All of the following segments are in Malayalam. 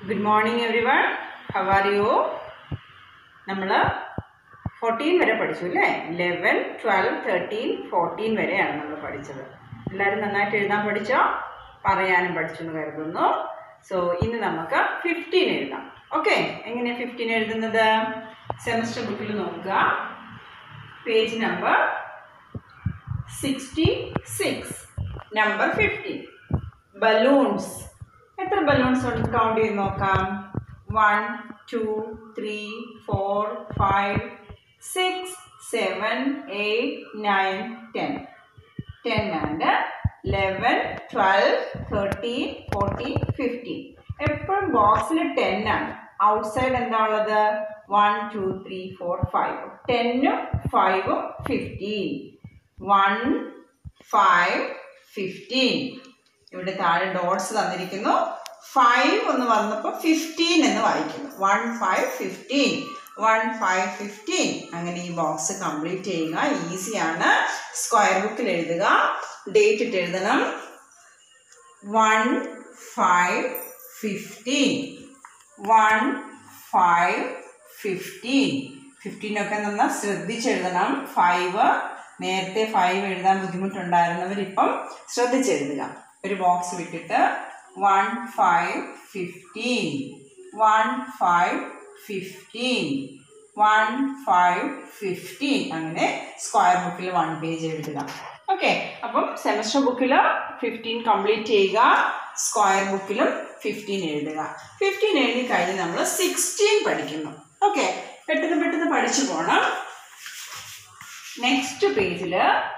good morning everyone how are you നമ്മൾ ഫോർട്ടീൻ വരെ പഠിച്ചു അല്ലേ ലെവൻ ട്വൽവ് തേർട്ടീൻ ഫോർട്ടീൻ വരെയാണ് നമ്മൾ പഠിച്ചത് എല്ലാവരും നന്നായിട്ട് എഴുതാൻ പഠിച്ചോ പറയാനും പഠിച്ചു എന്ന് കരുതുന്നു സോ ഇന്ന് നമുക്ക് ഫിഫ്റ്റീൻ എഴുതാം ഓക്കെ എങ്ങനെയാണ് ഫിഫ്റ്റീൻ എഴുതുന്നത് സെമസ്റ്റർ ബുക്കിൽ നോക്കുക page number sixty six number fifteen balloons എത്ര ബലൂൺസ് ഉണ്ട് കൗണ്ട് ചെയ്ത് നോക്കാം one two three four five six seven eight nine ten ten and eleven twelve thirteen fourteen fifteen എപ്പോഴും ബോക്സിൽ ടെൻ ആണ് ഔട്ട്സൈഡ് എന്താ ഉള്ളത് one two three four five ടെന്നും ഫൈവും ഫിഫ്റ്റീൻ വൺ ഫൈവ് ഫിഫ്റ്റീൻ ഇവിടെ താഴെ ഡോട്ട്സ് തന്നിരിക്കുന്നു ഫൈവ് എന്ന് വന്നപ്പോൾ ഫിഫ്റ്റീൻ എന്ന് വായിക്കുന്നു one five fifteen one five fifteen അങ്ങനെ ഈ ബോക്സ് കംപ്ലീറ്റ് ചെയ്യുക ഈസിയാണ് സ്ക്വയർ ബുക്കിൽ എഴുതുക ഡേറ്റ് ഇട്ട് എഴുതണം one five fifteen one five fifteen ഫിഫ്റ്റീനൊക്കെ നന്നാ ശ്രദ്ധിച്ചെഴുതണം ഫൈവ് നേരത്തെ ഫൈവ് എഴുതാൻ ബുദ്ധിമുട്ടുണ്ടായിരുന്നവരിപ്പം ശ്രദ്ധിച്ചെഴുതുക ഒരു ബോക്സ് വിട്ടിട്ട് one five fifteen one five fifteen one five fifteen അങ്ങനെ സ്ക്വയർ ബുക്കിൽ വൺ പേജ് എഴുതുക ഓക്കെ അപ്പം സെമസ്റ്റർ ബുക്കിൽ ഫിഫ്റ്റീൻ കംപ്ലീറ്റ് ചെയ്യുക സ്ക്വയർ ബുക്കിലും ഫിഫ്റ്റീൻ എഴുതുക ഫിഫ്റ്റീൻ എഴുതി കഴിഞ്ഞ് നമ്മൾ സിക്സ്റ്റീൻ പഠിക്കുന്നു ഓക്കെ പെട്ടെന്ന് പെട്ടെന്ന് പഠിച്ചു പോകണം നെക്സ്റ്റ് പേജിൽ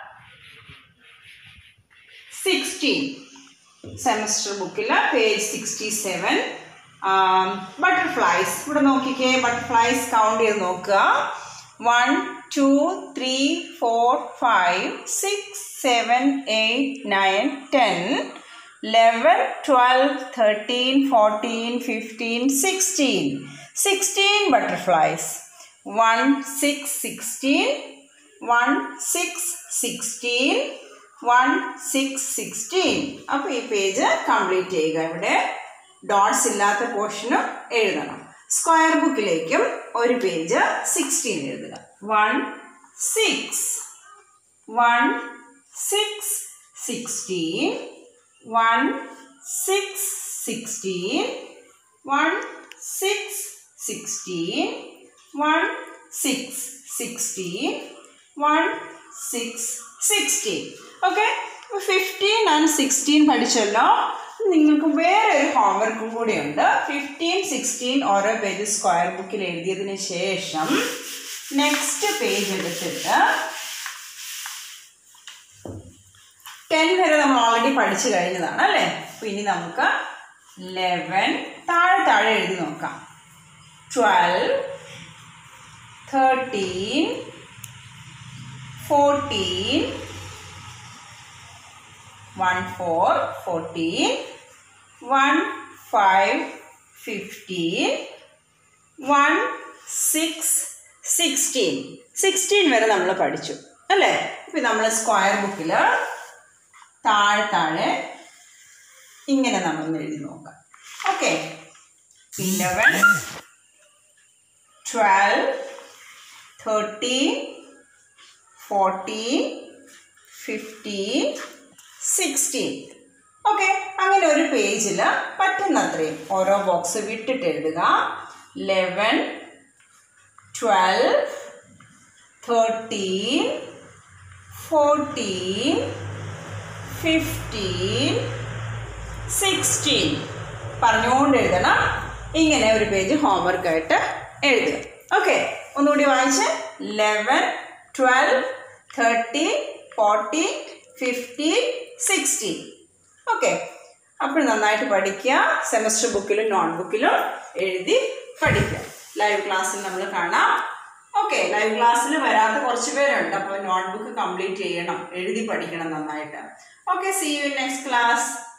സിക്സ്റ്റീൻ സെമസ്റ്റർ ബുക്കിൽ പേജ് സിക്സ്റ്റി സെവൻ ബട്ടർഫ്ലൈസ് ഇവിടെ നോക്കിക്കേ ബട്ടർഫ്ലൈസ് കൗണ്ട് ചെയ്ത് നോക്കുക one two three four five six seven eight nine ten eleven twelve thirteen fourteen fifteen sixteen sixteen butterflies one six sixteen one six sixteen one six sixteen അപ്പോൾ ഈ പേജ് കംപ്ലീറ്റ് ചെയ്യുക ഇവിടെ ഡോട്ട്സ് ഇല്ലാത്ത പോർഷനും എഴുതണം സ്ക്വയർ ബുക്കിലേക്കും ഒരു പേജ് സിക്സ്റ്റീൻ എഴുതുക one six one six sixteen one six sixteen one six sixteen one six sixteen one six sixteen okay fifteen and sixteen പഠിച്ചല്ലോ നിങ്ങൾക്ക് വേറെ ഒരു ഹോംവർക്കും കൂടിയുണ്ട് ഫിഫ്റ്റീൻ സിക്സ്റ്റീൻ ഓരോ പേജ് സ്ക്വയർ ബുക്കിൽ എഴുതിയതിന് ശേഷം നെക്സ്റ്റ് പേജ് എടുത്തിട്ട് ടെൻ വരെ നമ്മൾ ഓൾറെഡി പഠിച്ചു കഴിഞ്ഞതാണ് അല്ലേ അപ്പോൾ ഇനി നമുക്ക് ലെവൻ താഴെ താഴെ എഴുതി നോക്കാം twelve thirteen fourteen one four fourteen one five fifteen one six sixteen sixteen വരെ നമ്മൾ പഠിച്ചു അല്ലേ ഇപ്പം നമ്മൾ സ്ക്വയർ ബുക്കിൽ താഴെ താഴെ ഇങ്ങനെ നമ്മളൊന്ന് എഴുതി നോക്കാം okay eleven twelve thirteen fourteen fifteen sixteen okay അങ്ങനെ ഒരു പേജിൽ പറ്റുന്നത്രയും ഓരോ ബോക്സ് വിട്ടിട്ട് എഴുതുക eleven twelve thirteen fourteen fifteen sixteen പറഞ്ഞുകൊണ്ട് എഴുതണം ഇങ്ങനെ ഒരു പേജ് ഹോംവർക്കായിട്ട് എഴുതുക ഓക്കെ ഒന്നുകൂടി വായിച്ച് eleven twelve thirteen fourteen fifteen sixteen okay അപ്പോൾ നന്നായിട്ട് പഠിക്കുക സെമസ്റ്റർ ബുക്കിലും നോട്ട് ബുക്കിലും എഴുതി പഠിക്കുക ലൈവ് ക്ലാസ്സിൽ നമ്മൾ കാണാം ഓക്കെ ലൈവ് ക്ലാസ്സിൽ വരാത്ത കുറച്ച് പേരുണ്ട് അപ്പോൾ നോട്ട് ബുക്ക് കംപ്ലീറ്റ് ചെയ്യണം എഴുതി പഠിക്കണം നന്നായിട്ട് okay see you next class